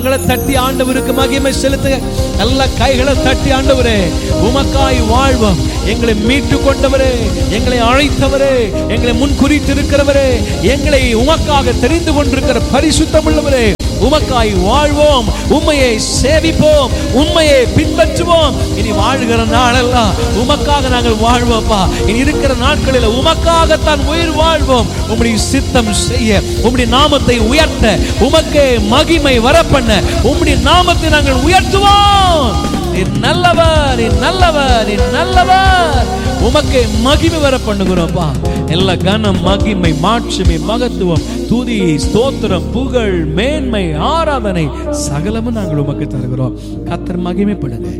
கைகளை தட்டி ஆண்டவருக்கு மகிமை செலுத்துக நல்ல கைகளை தட்டி ஆண்டவரே உமக்காய் வாழ்வோம் எங்களை மீட்டு கொண்டவரே எங்களை அழைத்தவரே எங்களை முன் குறித்திருக்கிறவரே எங்களை உமக்காக தெரிந்து கொண்டிருக்கிற பரிசுத்தம் உள்ளவரே உமக்காய் வாழ்வோம் உண்மையை சேவிப்போம் உண்மையை பின்பற்றுவோம் இனி வாழ்கிற நாளெல்லாம் உமக்காக நாங்கள் வாழ்வோம்ப்பா இனி இருக்கிற நாட்களில் உமக்காகத்தான் உயிர் வாழ்வோம் உம்முடைய சித்தம் செய்ய உம்முடைய நாமத்தை உயர்த்த உமக்கே மகிமை வரப்பண்ண உம்முடைய நாமத்தை நாங்கள் உயர்த்துவோம் நீர் நல்லவர் நீர் நல்லவர் நீர் நல்லவர் உமக்கே மகிமை வர பண்ணுகிறோம்ப்பா எல்லா கனம் மகிமை மாட்சிமை மகத்துவம் துதி ஸ்தோத்திரம் புகழ் மேன்மை ஆராதனை சகலமும் நாங்கள் உமக்கு தருகிறோம் கத்தர் மகிமைப்படுங்க